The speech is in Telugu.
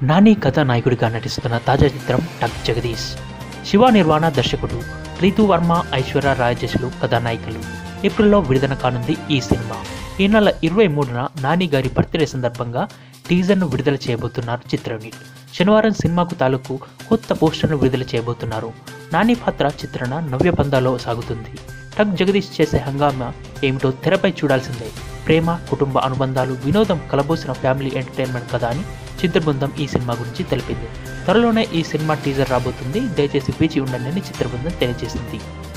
నాని కథానాయకుడిగా నటిస్తున్న తాజా చిత్రం టక్ జగదీష్ శివ నిర్వాణ దర్శకుడు రీతు వర్మ ఐశ్వర్య రాజేష్లు కథానాయికలు ఏప్రిల్లో విడుదల కానుంది ఈ సినిమా ఈ నెల ఇరవై మూడున నాని గారి బర్త్డే సందర్భంగా టీజర్ను విడుదల చేయబోతున్నారు చిత్ర యూనిట్ శనివారం సినిమాకు తాలూకు కొత్త పోస్టర్ను విడుదల చేయబోతున్నారు నాని పాత్ర చిత్రణ నవ్య పందాలో సాగుతుంది టక్ జగదీష్ చేసే హంగామా ఏమిటో తెరపై చూడాల్సిందే ప్రేమ కుటుంబ అనుబంధాలు వినోదం కలబోసిన ఫ్యామిలీ ఎంటర్టైన్మెంట్ కదా అని చిత్రబృందం ఈ సినిమా గురించి తెలిపింది త్వరలోనే ఈ సినిమా టీజర్ రాబోతుంది దయచేసి వేచి ఉండండి అని చిత్రబృందం తెలియజేసింది